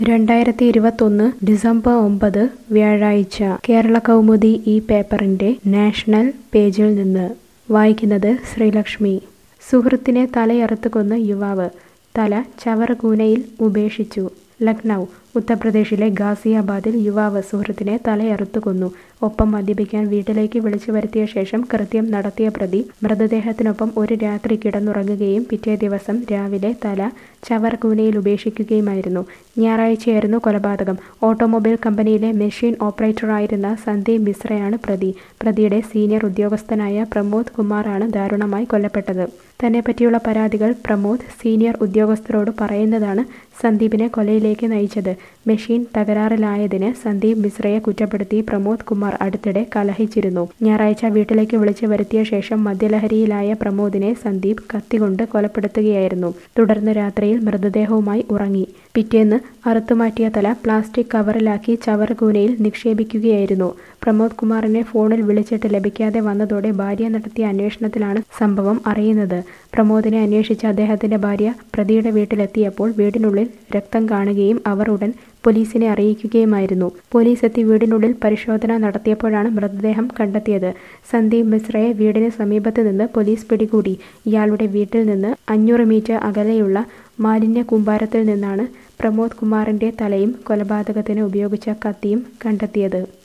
രണ്ടായിരത്തി ഇരുപത്തൊന്ന് ഡിസംബർ ഒമ്പത് വ്യാഴാഴ്ച കേരള കൗമുദി ഈ പേപ്പറിന്റെ നാഷണൽ പേജിൽ നിന്ന് വായിക്കുന്നത് ശ്രീലക്ഷ്മി സുഹൃത്തിനെ തലയറുത്ത് കൊന്ന യുവാവ് തല ചവറകൂനയിൽ ഉപേക്ഷിച്ചു ലക്നൗ ഉത്തർപ്രദേശിലെ ഗാസിയാബാദിൽ യുവാവ് സുഹൃത്തിനെ തലയറുത്ത് കൊന്നു ഒപ്പം മദ്യപിക്കാൻ വീട്ടിലേക്ക് വിളിച്ചു വരുത്തിയ ശേഷം കൃത്യം നടത്തിയ പ്രതി മൃതദേഹത്തിനൊപ്പം ഒരു രാത്രി കിടന്നുറങ്ങുകയും പിറ്റേ ദിവസം രാവിലെ തല ചവർകൂനയിൽ ഉപേക്ഷിക്കുകയുമായിരുന്നു ഞായറാഴ്ചയായിരുന്നു കൊലപാതകം ഓട്ടോമൊബൈൽ കമ്പനിയിലെ മെഷീൻ ഓപ്പറേറ്ററായിരുന്ന സന്ദീപ് മിശ്രയാണ് പ്രതി പ്രതിയുടെ സീനിയർ ഉദ്യോഗസ്ഥനായ പ്രമോദ് കുമാറാണ് ദാരുണമായി കൊല്ലപ്പെട്ടത് തന്നെ പറ്റിയുള്ള പരാതികൾ പ്രമോദ് സീനിയർ ഉദ്യോഗസ്ഥരോട് പറയുന്നതാണ് സന്ദീപിനെ കൊലയിലേക്ക് നയിച്ചത് മെഷീൻ തകരാറിലായതിന് സന്ദീപ് മിശ്രയെ കുറ്റപ്പെടുത്തി പ്രമോദ് കുമാർ അടുത്തിടെ കലഹിച്ചിരുന്നു ഞായറാഴ്ച വീട്ടിലേക്ക് വിളിച്ചു വരുത്തിയ ശേഷം മദ്യലഹരിയിലായ പ്രമോദിനെ സന്ദീപ് കത്തികൊണ്ട് കൊലപ്പെടുത്തുകയായിരുന്നു തുടർന്ന് രാത്രിയിൽ മൃതദേഹവുമായി ഉറങ്ങി പിറ്റേന്ന് അറുത്തുമാറ്റിയ തല പ്ലാസ്റ്റിക് കവറിലാക്കി ചവറുകൂനയിൽ നിക്ഷേപിക്കുകയായിരുന്നു പ്രമോദ് കുമാറിനെ ഫോണിൽ വിളിച്ചിട്ട് ലഭിക്കാതെ വന്നതോടെ ഭാര്യ നടത്തിയ അന്വേഷണത്തിലാണ് സംഭവം അറിയുന്നത് പ്രമോദിനെ അന്വേഷിച്ച അദ്ദേഹത്തിന്റെ ഭാര്യ പ്രതിയുടെ വീട്ടിലെത്തിയപ്പോൾ വീടിനുള്ളിൽ രക്തം കാണുകയും അവർ ഉടൻ പോലീസിനെ അറിയിക്കുകയുമായിരുന്നു പോലീസ് എത്തി വീടിനുള്ളിൽ പരിശോധന നടത്തിയപ്പോഴാണ് മൃതദേഹം കണ്ടെത്തിയത് സന്ദീപ് മിശ്രയെ വീടിന് സമീപത്ത് നിന്ന് പോലീസ് പിടികൂടി ഇയാളുടെ വീട്ടിൽ നിന്ന് അഞ്ഞൂറ് മീറ്റർ അകലെയുള്ള മാലിന്യ കൂമ്പാരത്തിൽ നിന്നാണ് പ്രമോദ് കുമാറിന്റെ തലയും കൊലപാതകത്തിന് ഉപയോഗിച്ച കത്തിയും കണ്ടെത്തിയത്